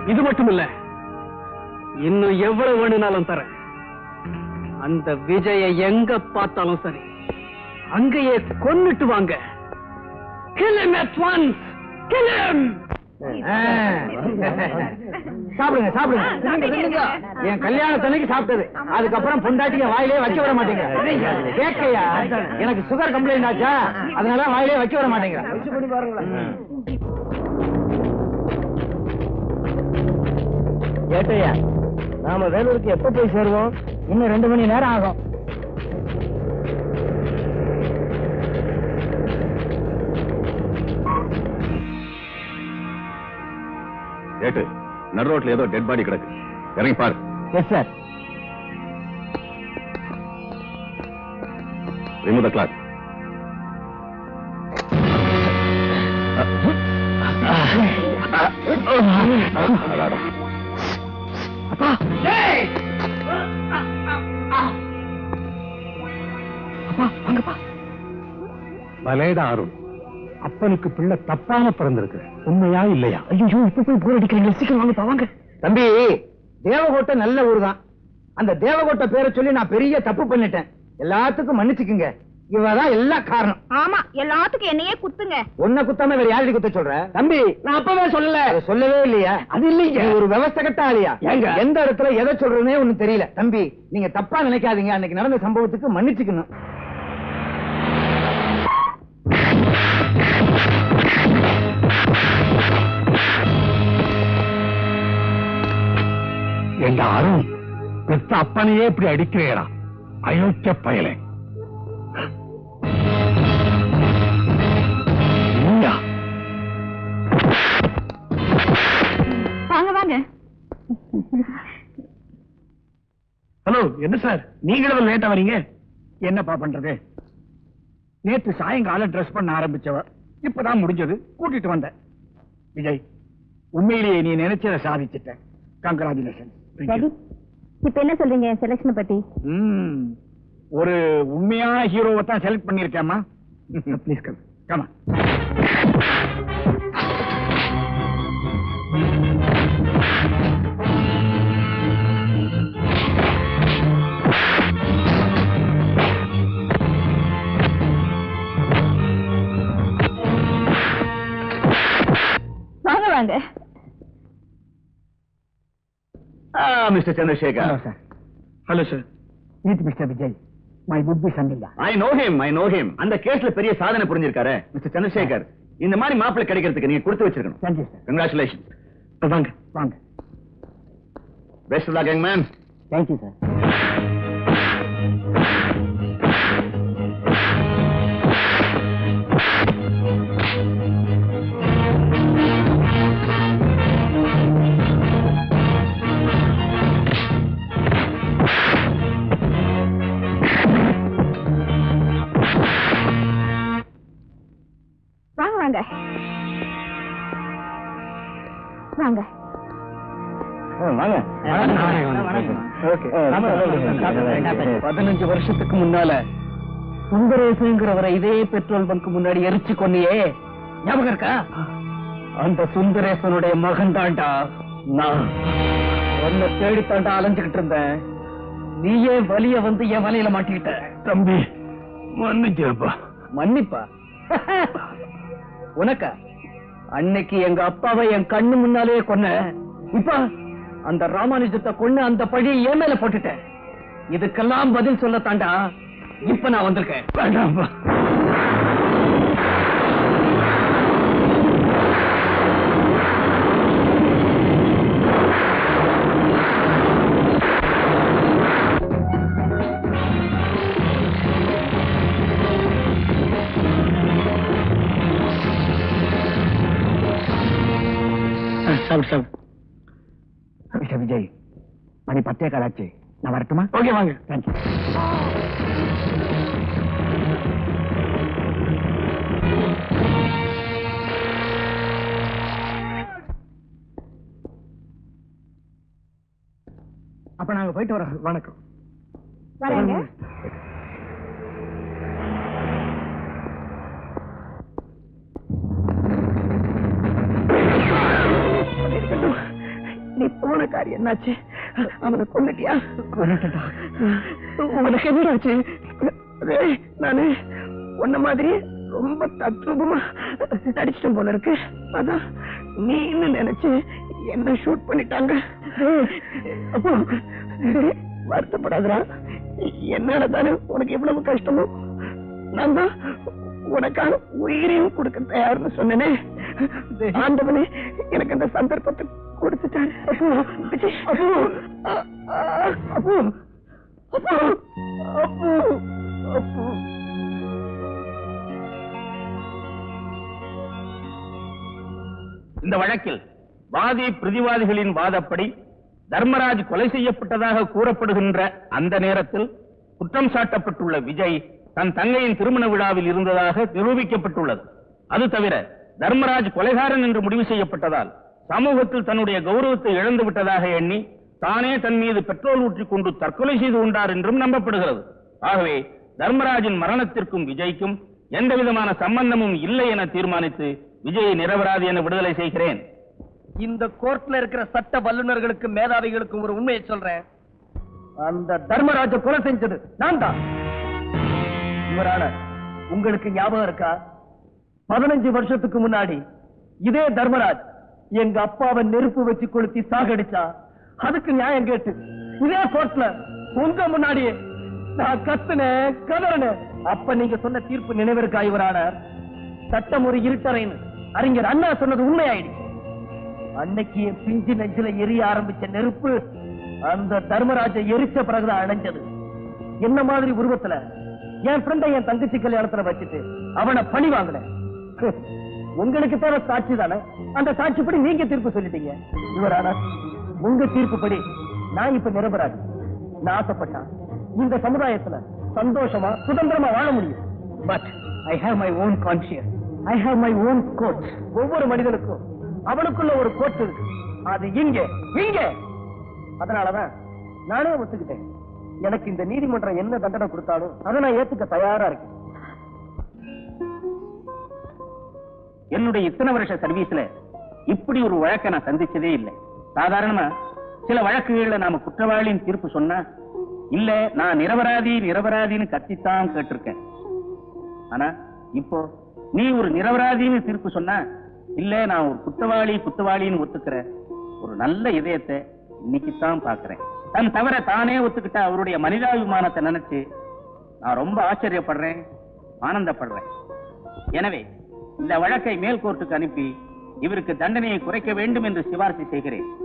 இது மட்டும் இல்ல இன்னும் எவ்வளவு வேணும்னாலும் தரேன் அந்த விஜய எங்க பார்த்தாலும் சரி அங்கேயே கொன்னுட்டு வாங்க Kill him at once! Kill him! சாப்பிடுங்க சாப்பிடுங்க என் கல்யாணத்தன்னைக்கு சாப்பிட்டது அதுக்கப்புறம் பொண்டாட்டிய வாயிலே வைக்க விட மாட்டேங்க கேட்கையா எனக்கு சுகர் கம்ப்ளைண்ட் ஆச்சா அதனால வாயிலே வைக்க விட மாட்டேங்க கேட்டையா நாம வேலூருக்கு எப்ப போய் சேருவோம் இன்னும் ரெண்டு மணி நேரம் ஆகும் கேட்டு நடு ரோட்ல ஏதோ டெட் பாடி கிடக்கு இறங்கி பாரு yes sir remove the cloth பலேடா அருண் அப்பனுக்கு பிள்ளை தப்பாம பிறந்திருக்கு உண்மையா இல்லையா ஐயோ இப்ப போய் போர் அடிக்கிறீங்க சீக்கிரம் வாங்க வாங்க தம்பி தேவகோட்டை நல்ல ஊர் தான் அந்த தேவகோட்டை பேரை சொல்லி நான் பெரிய தப்பு பண்ணிட்டேன் எல்லாத்துக்கும் மன்னிச்சுக்குங்க இவதான் எல்லா காரணம் ஆமா எல்லாத்துக்கும் என்னையே குத்துங்க உன்னை குத்தாம வேற யாருக்கு குத்த சொல்ற தம்பி நான் அப்பவே சொல்லல சொல்லவே இல்லையா அது இல்லைங்க ஒரு விவசாய கட்ட ஆளியா ஏங்க? எந்த இடத்துல எதை சொல்றதுனே ஒண்ணு தெரியல தம்பி நீங்க தப்பா நினைக்காதீங்க அன்னைக்கு நடந்த சம்பவத்துக்கு மன்னிச்சுக்கணும் எங்க அருண் பெத்த அப்பனையே இப்படி அடிக்கிறேடா அயோக்கிய பயலே நீயா வாங்க வாங்க ஹலோ என்ன சார் நீங்களும் லேட்டா வரீங்க என்னப்பா பண்றது நேற்று சாயங்காலம் ட்ரெஸ் பண்ண ஆரம்பிச்சவ இப்பதான் முடிஞ்சது கூட்டிட்டு வந்தேன் விஜய் உண்மையிலேயே நீ நினைச்சதை சாதிச்சிட்ட கங்கராச்சுலேஷன் டாடி இப்ப என்ன சொல்றீங்க செலக்ஷன் பத்தி ஒரு உண்மையான ஹீரோவை தான் செலக்ட் பண்ணிருக்கேம்மா ப்ளீஸ் கம் கமா வாங்க வாங்க mister Chandrasekhar sir hello sir meet mister Vijay my புட் பி சந்தில்லா I know him I know him அந்த கேஸ்ல பெரிய சாதனை புரிஞ்சிருக்காரு மிஸ்டர் சந்திரசேகர் இந்த மாதிரி மாப்பிள்ளை கிடைக்கிறதுக்கு நீங்க கொடுத்து வச்சிருக்கணும் தேங்க்யூ சார் கங்க்ராச்சுலேஷன் வாங்க வாங்க best luck young man thank you sir வாங்க வாங்க வாங்க பதினஞ்சு வருஷத்துக்கு முன்னால சுந்தரேசுங்கிறவரை இதே பெட்ரோல் பங்க் முன்னாடி எரிச்சு கொன்னியே ஞாபகம் இருக்கா அந்த சுந்தரேசனுடைய மகன் தாண்டா நான் உன்னை தேடித்தாண்டா அலைஞ்சுகிட்டு இருந்தேன் நீயே வலிய வந்து என் வலையில மாட்டிக்கிட்ட தம்பி மன்னிச்சிருப்பா மன்னிப்பா உனக்கா அன்னைக்கு எங்க அப்பாவை என் கண்ணு முன்னாலே கொன்ன இப்ப அந்த ராமானுஜத்தை கொன்னு அந்த பழி என் மேல போட்டுட்டேன் இதுக்கெல்லாம் பதில் சொல்லத்தாண்டா இப்ப நான் வந்திருக்கேன் வேண்டாம்ப்பா சாப்பிடு சாப்பிடு மிஸ்டர் விஜய் மணி பத்தே காலாச்சு நான் வரட்டுமா ஓகே வாங்க தேங்க்யூ அப்ப நாங்க போயிட்டு வரோம் வணக்கம் வரேங்க போனக்காரி என்னாச்சு அவனை கொண்டுட்டியா உனக்கு என்னாச்சு டேய், நானு உன்ன மாதிரி ரொம்ப தத்ரூபமா நடிச்சிட்டேன் போல இருக்கு அதான் நீன்னு நினைச்சு என்ன ஷூட் பண்ணிட்டாங்க டேய், அப்போ டேய், வருத்தப்படாதடா என்னால தானே உனக்கு எவ்வளவு கஷ்டமோ நான் தான் உனக்காக உயிரையும் கொடுக்க தயார்னு சொன்னேனே ஆண்டவனே எனக்கு அந்த சந்தர்ப்பத்தை கொடுத்துட்டாரு அப்போ விஜய், அப்போ அ- அ- அப்போ அப்போ அப்போ அப்போ இந்த வழக்கில் வாதி பிரதிவாதிகளின் வாதப்படி தர்மராஜ் கொலை செய்யப்பட்டதாக கூறப்படுகின்ற அந்த நேரத்தில் குற்றம் சாட்டப்பட்டுள்ள விஜய் தன் தங்கையின் திருமண விழாவில் இருந்ததாக நிரூபிக்கப்பட்டுள்ளது அது தவிர தர்மராஜ் கொலைகாரன் என்று முடிவு செய்யப்பட்டதால் சமூகத்தில் தன்னுடைய கௌரவத்தை இழந்து விட்டதாக எண்ணி தானே தன் மீது பெட்ரோல் ஊற்றிக் கொண்டு தற்கொலை செய்து கொண்டார் என்றும் நம்பப்படுகிறது ஆகவே தர்மராஜின் மரணத்திற்கும் விஜய்க்கும் எந்த விதமான சம்பந்தமும் இல்லை என தீர்மானித்து விஜயை நிரபராதி என விடுதலை செய்கிறேன் இந்த கோர்ட்ல இருக்கிற சட்ட வல்லுநர்களுக்கும் மேதாவிகளுக்கும் ஒரு உண்மையை சொல்றேன் அந்த தர்மராஜ கொலை செஞ்சது நான் தான் இவரான உங்களுக்கு ஞாபகம் இருக்கா பதினஞ்சு வருஷத்துக்கு முன்னாடி இதே தர்மராஜ் எங்க அப்பாவை நெருப்பு வச்சு கொளுத்தி சாகடிச்சா அதுக்கு நியாயம் கேட்டு இதே கோர்ட்ல உங்க முன்னாடியே நான் கத்துனேன் கதறனேன் அப்ப நீங்க சொன்ன தீர்ப்பு நினைவிருக்கா இவரான சட்டம் ஒரு இருட்டறைன்னு அறிஞர் அண்ணா சொன்னது உண்மையாயிடுச்சு அன்னைக்கு என் பிஞ்சு நெஞ்சில எரிய ஆரம்பிச்ச நெருப்பு அந்த தர்மராஜ எரிச்ச பிறகுதான் அணைஞ்சது என்ன மாதிரி உருவத்துல என் ஃப்ரெண்ட என் தங்கச்சி கல்யாணத்துல வச்சுட்டு அவனை பழி வாங்கினேன் உங்களுக்கு தேவை சாட்சி தானே அந்த சாட்சிப்படி நீங்க தீர்ப்பு சொல்லிட்டீங்க இவரான உங்க தீர்ப்புப்படி நான் இப்ப நிரபராதி நான் ஆசைப்பட்டா இந்த சமுதாயத்துல சந்தோஷமா சுதந்திரமா வாழ முடியும் but I have my own conscious I have my own code ஒவ்வொரு மனிதனுக்கும் அவனுக்குள்ள ஒரு கோட் இருக்கு அது இங்க இங்க அதனாலதான் நானே ஒத்துக்கிட்டேன் எனக்கு இந்த நீதிமன்றம் என்ன தண்டனை கொடுத்தாலும் அதை நான் ஏத்துக்க தயாரா இருக்கேன் என்னுடைய இத்தனை வருஷ சர்வீஸ்ல இப்படி ஒரு வழக்கை நான் சந்திச்சதே இல்லை சாதாரணமா சில வழக்குகள்ல நாம குற்றவாளியின் தீர்ப்பு சொன்னா இல்ல நான் நிரபராதி நிரபராதின்னு கத்தித்தான் கேட்டிருக்கேன் ஆனா இப்போ நீ ஒரு நிரபராதின்னு தீர்ப்பு சொன்னா இல்ல நான் ஒரு குற்றவாளி குற்றவாளின்னு ஒத்துக்கிற ஒரு நல்ல இதயத்தை இன்னைக்குத்தான் பாக்குறேன் தன் தவிர தானே ஒத்துக்கிட்ட அவருடைய மனிதாபிமானத்தை நினைச்சு நான் ரொம்ப ஆச்சரியப்படுறேன் ஆனந்தப்படுறேன் எனவே இந்த வழக்கை மேல் கோர்ட்டுக்கு அனுப்பி இவருக்கு தண்டனையை குறைக்க வேண்டும் என்று சிபாரிசு செய்கிறேன்